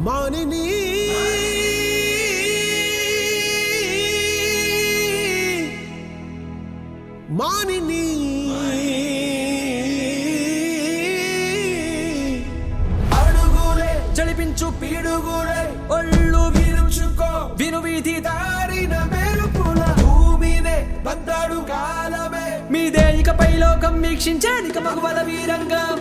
మానిని మానిని అడుగులే జలిపించు పీడుగులే ఒళ్ళు విరుచుకో విను వీధి దారిన మెరుపుల భూమినే బందాడు కాలమే మీదే ఇకపై లోకం వీక్షించేదిక మగువల వీరంగం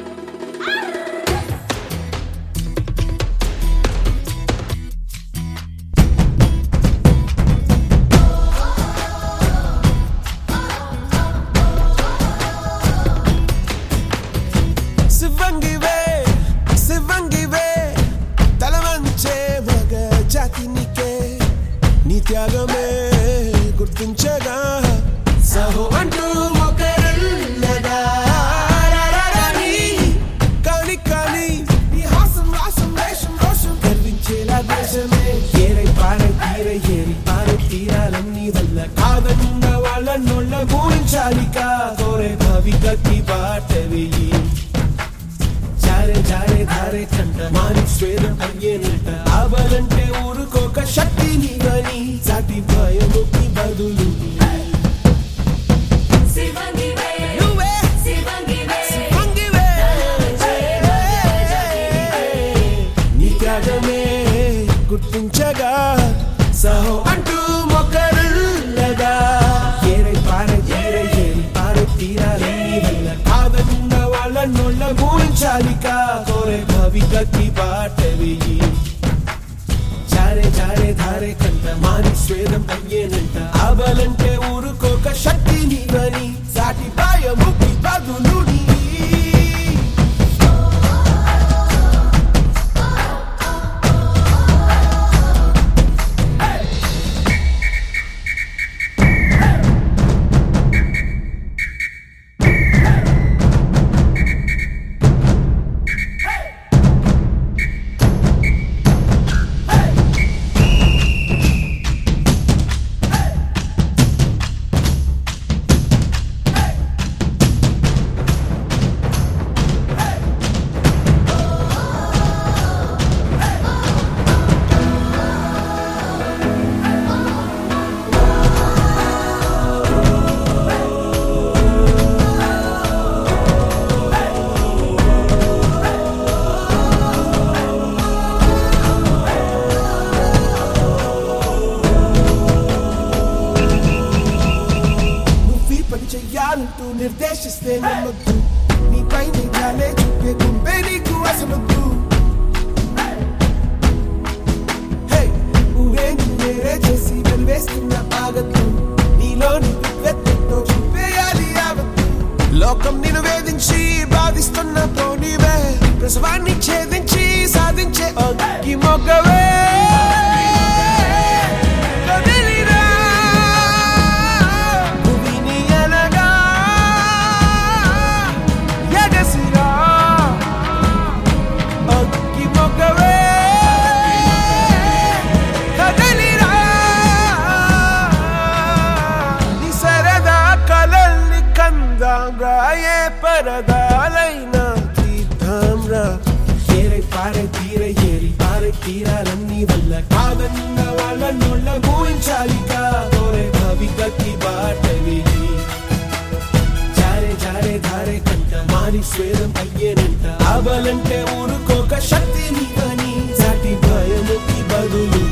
శివంగివే శివంగివే తలవంచే మగ జాతినికే నీ త్యాగమే గుర్తించగా సహో అంటూ ఒకరున్నదా రారారాని. కాని కాని నీ హాసం రాసం వేషం రోషం గర్వించేలా దేశమే ఏరై పారై తీరై ఏరి పారై తీరాలన్నీ వల్ల కాదన్న వాళ్ళ నోళ్ళ గురించాలిక కోరే భావి గతి బాట వెయ్యి జారే జారే ధారే కంట మాని స్వేదం అయ్యేనంట ఆవాలంటే ఊరుకోక శక్తి నీవని సాటి భయముకి బదులు శివంగివే నువ్వే శివంగివే వంగివే. నీ త్యాగమే గుర్తించగా సహో అంటూ మొక్కరుల్లగా ఏరై పారై ఏరై ఏరి పారై తీరాలన్నీ వల్ల కాదన్న వాళ్ళ నోళ్ళ గురించాలిక కోరే భవి గతి బాట వెయ్యి జారే జారే ధారే కంట మాని స్వేదం అయ్యేనంట ఆవాలంటే ఊరుకోక శక్తి నీవని సాటి భయముకి బదులు నీ నువ్వు పని చెయ్యాలంటూ నిర్దేశిస్తే నమ్మద్దు నీపై నిజాలే చూపే గుంపే నీకు అసలొద్దు హే, నువ్వేం వేరే చేసి వెలివేస్తున్న ఆగద్దు నీలోని విద్వెత్తంతో చూపేయాలి యావత్తు లోకం నిన్ను వేధించి బాధిస్తున్న పోనీవే ప్రసవాన్ని ఛేదించి సాధించే అగ్గి మొగ్గవే కదిలిరా భూమిని ఎనగా ఎగసిరా అగ్గి మొగ్గవే కదలిరా నీ సరదా కలల్ని కందాం రా ఏ పరదాలైనా తీద్దాం రా ఏరై పారై తీరై ఏరి పారై తీరాలన్నీ వల్ల కాదన్న వాళ్ళ నోళ్ళ ఊహించాలిక కోరే భవి గతి బాట వెయ్యి జారే జారే ధారే కంట మాని స్వేదం అయ్యేనంట ఆవాలంటే ఊరుకోక శక్తి నీవని సాటి భయముకి బదులు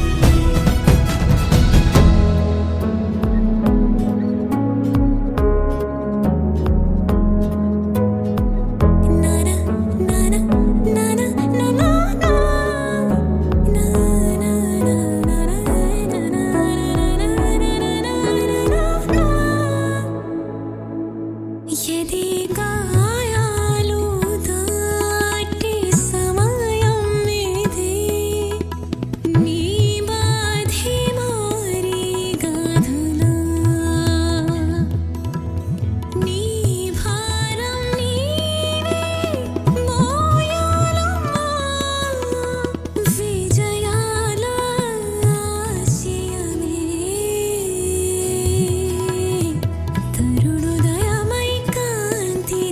నానా నానా నానా నానా యది గాయాలు దాటి సమయం ఇది నీ బాధి మారి గాధులా నీ భారం నీవే మోయాలమ్మా విజయాల ఆశయమే తరుణోదయమై కాంతి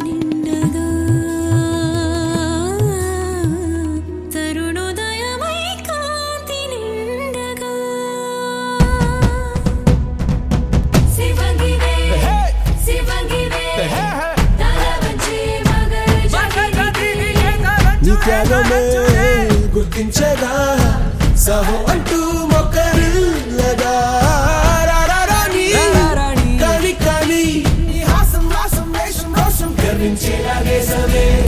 త్యాగమే గుర్తించగా సహో అంటూ మొక్కరిల్లగా రారారాణి, రారారాణి. కాని కాని నీ హాసం వాసం వేషం రోషం గర్వించేలాగే సవే